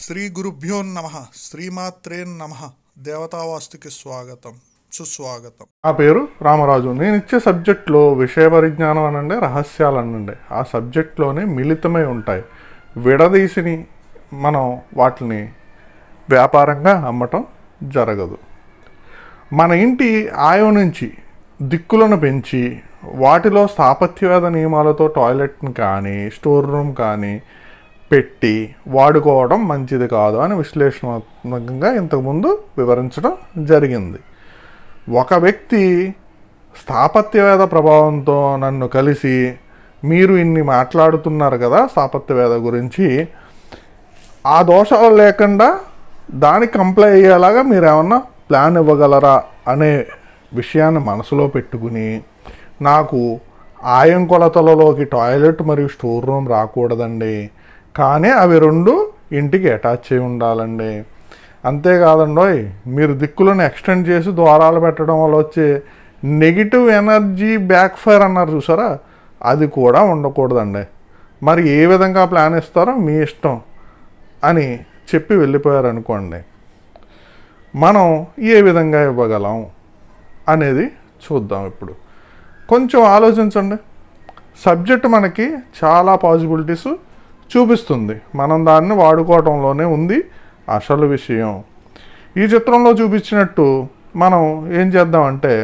శ్రీ గురుభ్యో నమ శ్రీమాత్రే నమ దేవతావాస్తుకి స్వాగతం సుస్వాగతం నా పేరు రామరాజు నేను ఇచ్చే సబ్జెక్ట్లో విషయ పరిజ్ఞానం అనండి రహస్యాలు అనండి ఆ సబ్జెక్ట్లోనే మిళితమై ఉంటాయి విడదీసిని మనం వాటిని వ్యాపారంగా అమ్మటం జరగదు మన ఇంటి ఆయు నుంచి దిక్కులను పెంచి వాటిలో స్థాపత్యవేద నియమాలతో టాయిలెట్ని కానీ స్టోర్ రూమ్ కానీ పెట్టి వాడుకోవడం మంచిది కాదు అని విశ్లేషణాత్మకంగా ఇంతకుముందు వివరించడం జరిగింది ఒక వ్యక్తి స్థాపత్యవేద ప్రభావంతో నన్ను కలిసి మీరు ఇన్ని మాట్లాడుతున్నారు కదా స్థాపత్యవేద గురించి ఆ దోషాలు లేకుండా దానికి కంప్లై అయ్యేలాగా మీరు ఏమన్నా ప్లాన్ ఇవ్వగలరా అనే విషయాన్ని మనసులో పెట్టుకుని నాకు ఆయం కొలతలలోకి టాయిలెట్ మరియు స్టోర్ రూమ్ రాకూడదండి కానీ అవి రెండు ఇంటికి అటాచ్ అయి ఉండాలండి అంతేకాదండోయ్ మీరు దిక్కులను ఎక్స్టెండ్ చేసి ద్వారాలు పెట్టడం వల్ల వచ్చే నెగిటివ్ ఎనర్జీ బ్యాక్ ఫైర్ అన్నారు చూసారా అది కూడా ఉండకూడదండి మరి ఏ విధంగా ప్లాన్ ఇస్తారో మీ ఇష్టం అని చెప్పి వెళ్ళిపోయారు అనుకోండి మనం ఏ విధంగా ఇవ్వగలం అనేది చూద్దాం ఇప్పుడు కొంచెం ఆలోచించండి సబ్జెక్ట్ మనకి చాలా పాసిబిలిటీస్ చూపిస్తుంది మనం దాన్ని వాడుకోవటంలోనే ఉంది అసలు విషయం ఈ చిత్రంలో చూపించినట్టు మనం ఏం చేద్దామంటే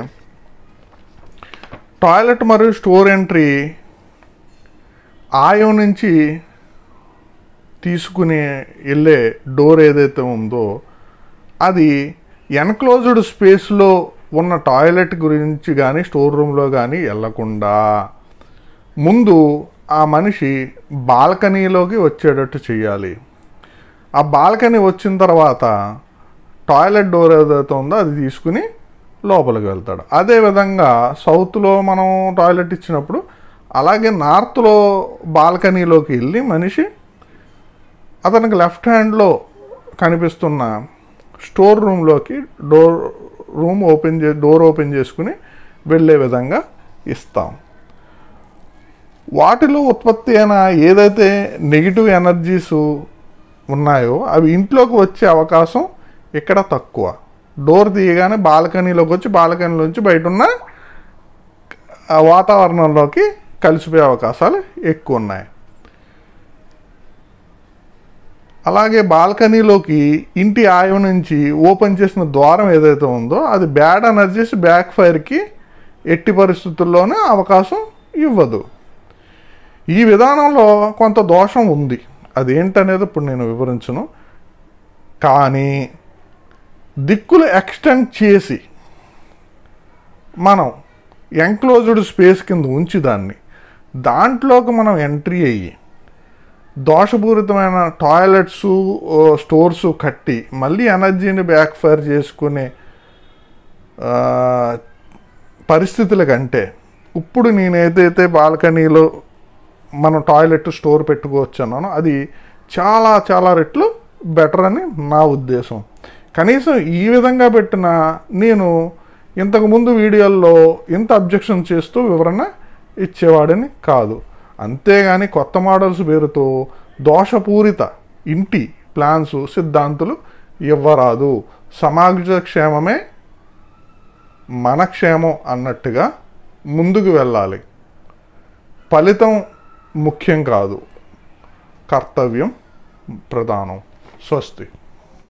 టాయిలెట్ మరియు స్టోర్ ఎంట్రీ ఆయు నుంచి తీసుకుని వెళ్ళే డోర్ ఏదైతే ఉందో అది ఎన్క్లోజ్డ్ స్పేస్లో ఉన్న టాయిలెట్ గురించి కానీ స్టోర్ రూమ్లో కానీ వెళ్ళకుండా ముందు ఆ మనిషి బాల్కనీలోకి వచ్చేటట్టు చేయాలి ఆ బాల్కనీ వచ్చిన తర్వాత టాయిలెట్ డోర్ ఏదైతే ఉందో అది తీసుకుని లోపలికి వెళ్తాడు అదేవిధంగా సౌత్లో మనం టాయిలెట్ ఇచ్చినప్పుడు అలాగే నార్త్లో బాల్కనీలోకి వెళ్ళి మనిషి అతనికి లెఫ్ట్ హ్యాండ్లో కనిపిస్తున్న స్టోర్ రూమ్లోకి డోర్ రూమ్ ఓపెన్ చే డోర్ ఓపెన్ చేసుకుని వెళ్ళే విధంగా ఇస్తాం వాటిలో ఉత్పత్తి అయిన ఏదైతే నెగిటివ్ ఎనర్జీస్ ఉన్నాయో అవి ఇంట్లోకి వచ్చే అవకాశం ఇక్కడ తక్కువ డోర్ తీయగానే బాల్కనీలోకి వచ్చి బాల్కనీలోంచి బయట ఉన్న ఆ వాతావరణంలోకి కలిసిపోయే అవకాశాలు ఎక్కువ ఉన్నాయి అలాగే బాల్కనీలోకి ఇంటి ఆయు నుంచి ఓపెన్ చేసిన ద్వారం ఏదైతే ఉందో అది బ్యాడ్ ఎనర్జీస్ బ్యాక్ ఫైర్కి ఎట్టి పరిస్థితుల్లోనే అవకాశం ఇవ్వదు ఈ విధానంలో కొంత దోషం ఉంది అదేంటనేది ఇప్పుడు నేను వివరించను కానీ దిక్కులు ఎక్స్టెండ్ చేసి మనం ఎంక్లోజ్డ్ స్పేస్ కింద ఉంచి దాన్ని దాంట్లోకి మనం ఎంట్రీ అయ్యి దోషపూరితమైన టాయిలెట్స్ స్టోర్స్ కట్టి మళ్ళీ ఎనర్జీని బ్యాక్ ఫైర్ చేసుకునే ఆ, పరిస్థితుల కంటే ఇప్పుడు నేను ఏదైతే బాల్కనీలో మనం టాయిలెట్ స్టోర్ పెట్టుకోవచ్చు అన్నానో అది చాలా చాలా రెట్లు బెటర్ అని నా ఉద్దేశం కనీసం ఈ విధంగా పెట్టిన నేను ఇంతకుముందు వీడియోల్లో ఇంత అబ్జెక్షన్ చేస్తూ వివరణ ఇచ్చేవాడని కాదు అంతేగాని కొత్త మోడల్స్ పేరుతో దోషపూరిత ఇంటి ప్లాన్స్ సిద్ధాంతులు ఇవ్వరాదు సమాజ క్షేమమే మన క్షేమం అన్నట్టుగా ముందుకు వెళ్ళాలి ఫలితం ముఖ్యం కాదు కర్తవ్యం ప్రధానం స్వస్తి